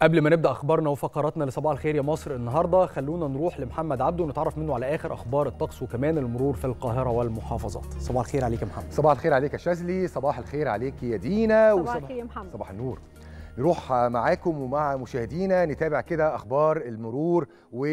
قبل ما نبدا اخبارنا وفقراتنا لصباح الخير يا مصر النهارده خلونا نروح لمحمد عبده ونتعرف منه على اخر اخبار الطقس وكمان المرور في القاهره والمحافظات صباح الخير عليك يا محمد صباح الخير عليك يا شاذلي صباح الخير عليك يا دينا صباح الخير يا محمد صباح النور نروح معاكم ومع مشاهدينا نتابع كده اخبار المرور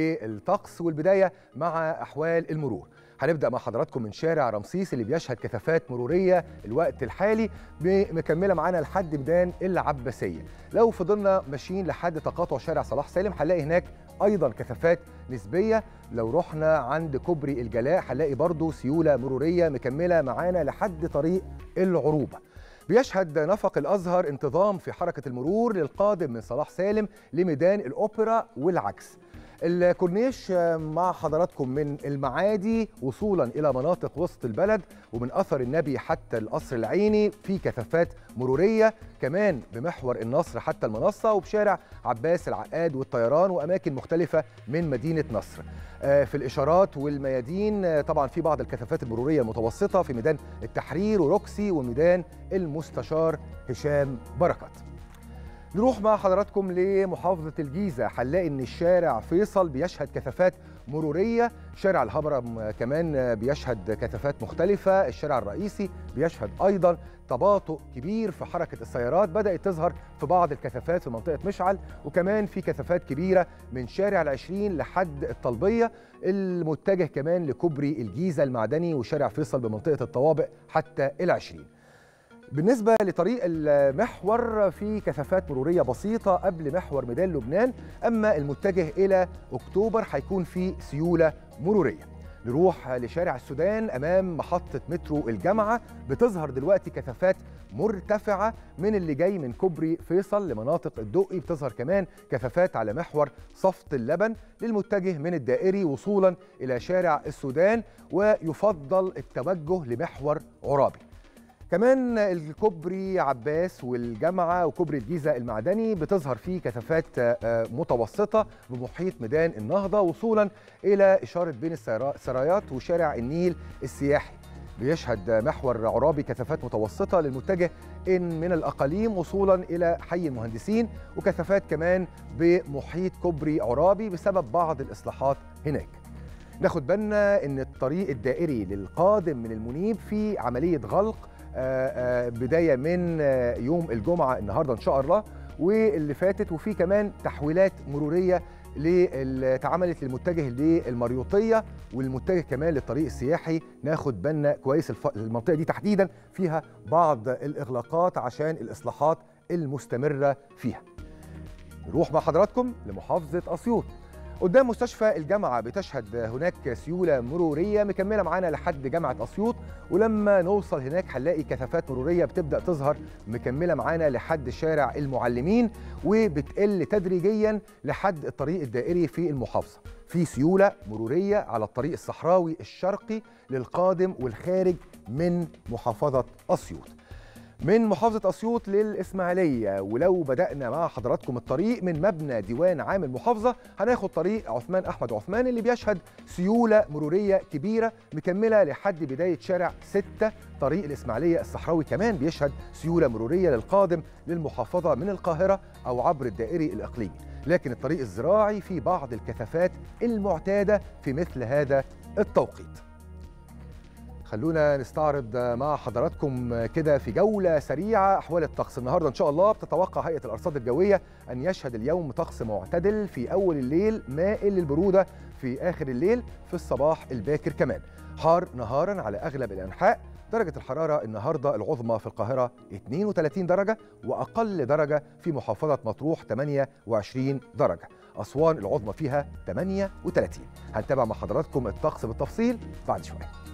والطقس والبدايه مع احوال المرور هنبدا مع حضراتكم من شارع رمسيس اللي بيشهد كثافات مروريه الوقت الحالي مكمله معانا لحد ميدان العباسيه لو فضلنا ماشيين لحد تقاطع شارع صلاح سالم هنلاقي هناك ايضا كثافات نسبيه لو رحنا عند كوبري الجلاء هنلاقي برضو سيوله مروريه مكمله معانا لحد طريق العروبه بيشهد نفق الازهر انتظام في حركه المرور للقادم من صلاح سالم لميدان الاوبرا والعكس الكورنيش مع حضراتكم من المعادي وصولا الى مناطق وسط البلد ومن اثر النبي حتى القصر العيني في كثافات مروريه كمان بمحور النصر حتى المنصه وبشارع عباس العقاد والطيران واماكن مختلفه من مدينه نصر في الاشارات والميادين طبعا في بعض الكثافات المروريه المتوسطه في ميدان التحرير وروكسي وميدان المستشار هشام بركات نروح مع حضراتكم لمحافظة الجيزة هنلاقي إن الشارع فيصل بيشهد كثافات مرورية شارع الهبرم كمان بيشهد كثافات مختلفة الشارع الرئيسي بيشهد أيضا تباطؤ كبير في حركة السيارات بدأت تظهر في بعض الكثافات في منطقة مشعل وكمان في كثافات كبيرة من شارع العشرين لحد الطلبية المتجه كمان لكوبري الجيزة المعدني وشارع فيصل بمنطقة الطوابق حتى العشرين بالنسبة لطريق المحور في كثافات مرورية بسيطة قبل محور ميدان لبنان أما المتجه إلى أكتوبر هيكون في سيولة مرورية نروح لشارع السودان أمام محطة مترو الجامعة بتظهر دلوقتي كثافات مرتفعة من اللي جاي من كوبري فيصل لمناطق الدقي بتظهر كمان كثافات على محور صفت اللبن للمتجه من الدائري وصولا إلى شارع السودان ويفضل التوجه لمحور عرابي كمان الكوبري عباس والجامعة وكوبري الجيزة المعدني بتظهر فيه كثافات متوسطة بمحيط ميدان النهضة وصولا إلى إشارة بين السرايات وشارع النيل السياحي بيشهد محور عرابي كثافات متوسطة للمتجه إن من الأقاليم وصولا إلى حي المهندسين وكثافات كمان بمحيط كوبري عرابي بسبب بعض الإصلاحات هناك ناخد بالنا ان الطريق الدائري للقادم من المنيب في عمليه غلق بدايه من يوم الجمعه النهارده ان شاء الله واللي فاتت وفي كمان تحويلات مروريه اللي اتعملت للمتجه للمريوطيه والمتجه كمان للطريق السياحي ناخد بالنا كويس المنطقه دي تحديدا فيها بعض الاغلاقات عشان الاصلاحات المستمره فيها نروح مع حضراتكم لمحافظه اسيوط قدام مستشفى الجامعة بتشهد هناك سيولة مرورية مكملة معانا لحد جامعة أسيوط ولما نوصل هناك هنلاقي كثافات مرورية بتبدأ تظهر مكملة معانا لحد شارع المعلمين وبتقل تدريجيا لحد الطريق الدائري في المحافظة في سيولة مرورية على الطريق الصحراوي الشرقي للقادم والخارج من محافظة أسيوط من محافظة أسيوط للإسماعيلية ولو بدأنا مع حضراتكم الطريق من مبنى ديوان عام المحافظة هناخد طريق عثمان أحمد عثمان اللي بيشهد سيولة مرورية كبيرة مكملة لحد بداية شارع 6 طريق الإسماعيلية الصحراوي كمان بيشهد سيولة مرورية للقادم للمحافظة من القاهرة أو عبر الدائري الإقليمي لكن الطريق الزراعي في بعض الكثافات المعتادة في مثل هذا التوقيت خلونا نستعرض مع حضراتكم كده في جولة سريعة أحوال الطقس النهاردة إن شاء الله بتتوقع هيئة الأرصاد الجوية أن يشهد اليوم طقس معتدل في أول الليل مائل للبرودة في آخر الليل في الصباح الباكر كمان حار نهارا على أغلب الأنحاء درجة الحرارة النهاردة العظمى في القاهرة 32 درجة وأقل درجة في محافظة مطروح 28 درجة أسوان العظمى فيها 38 هنتابع مع حضراتكم الطقس بالتفصيل بعد شوية